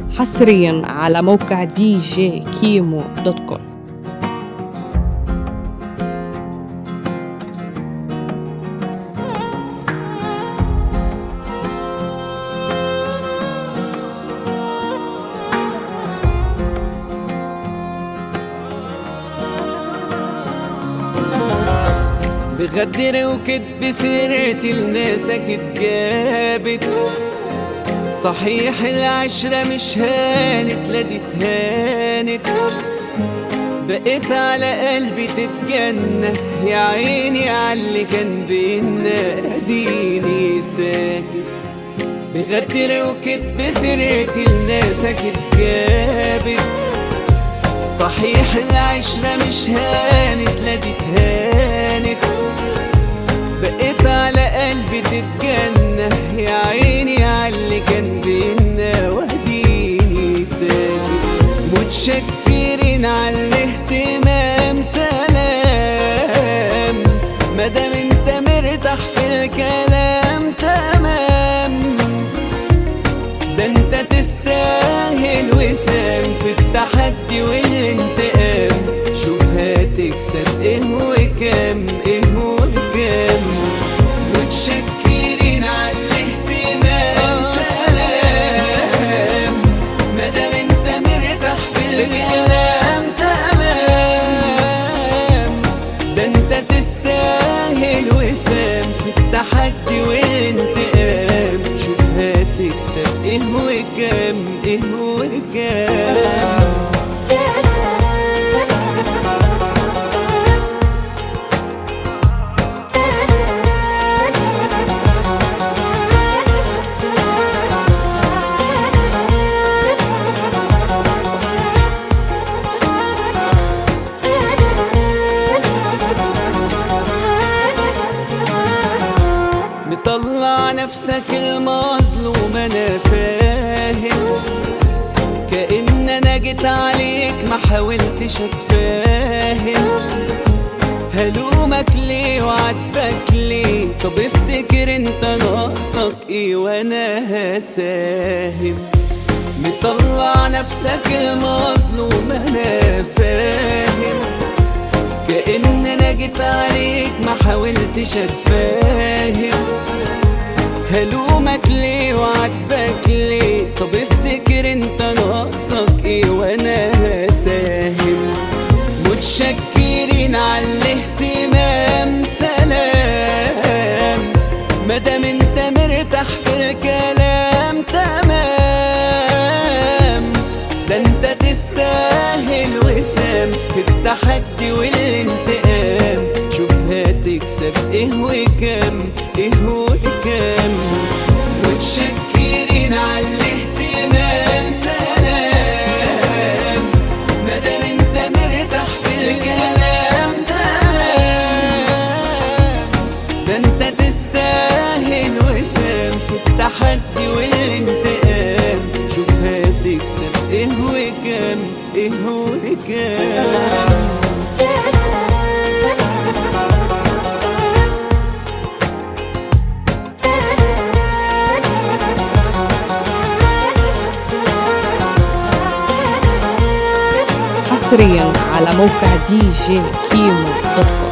حصريا على موقع دي جي كيمو دوت كوم بغدر وكدب سيرتي لناسك اتجابت صحيح العشرة مش هانت لا دي اتهانت بقيت على قلبي تتجنى يا عيني عاللي كان بينا اديني ساكت بغدر وكدب سيرتي لناسك اتجابت صحيح العشرة مش هانت لا دي اتهانت بقيت على قلبي تتجنى يا عيني عاللي كان بينا واديني ساكت متشكرين على الاهتمام سلام مادام انت مرتاح في الكلام تمام ده انت تستاهل وسام في التحدي والانتقام شوف هتكسب ايه وكام ايه وكام متشكرين على الاهتمام سلام مادام انت مرتاح في الكلام تمام ده انت تستاهل وسام في التحدي والانتقام شوف هتكسب ايه وكام ايه وكام مطلع نفسك المظلوم انا فاهم كأن انا جيت عليك ما حاولتش اتفاهم هلومك ليه وعاتبك ليه طب افتكر انت ناقصك ايه وانا هساهم مطلع نفسك المظلوم انا فاهم كأن انا جيت عليك ما حاولتش اتفاهم هلومك ليه وعاتبك ليه طب افتكر انت ناقصك ايه وانا هساهم متشكرين على الاهتمام سلام مادام انت مرتاح في الكلام تمام ده انت تستاهل وسام في التحدي والانتقام شوف هتكسب ايه وكام ايه وكام متشكرين على الاهتمام سلام مادام انت مرتاح في الكلام تمام ده انت تستاهل وسام في التحدي والانتقام شوف هتكسب ايه وكام ايه وكام حصريا على موقع دي جي كيمو دوت كوم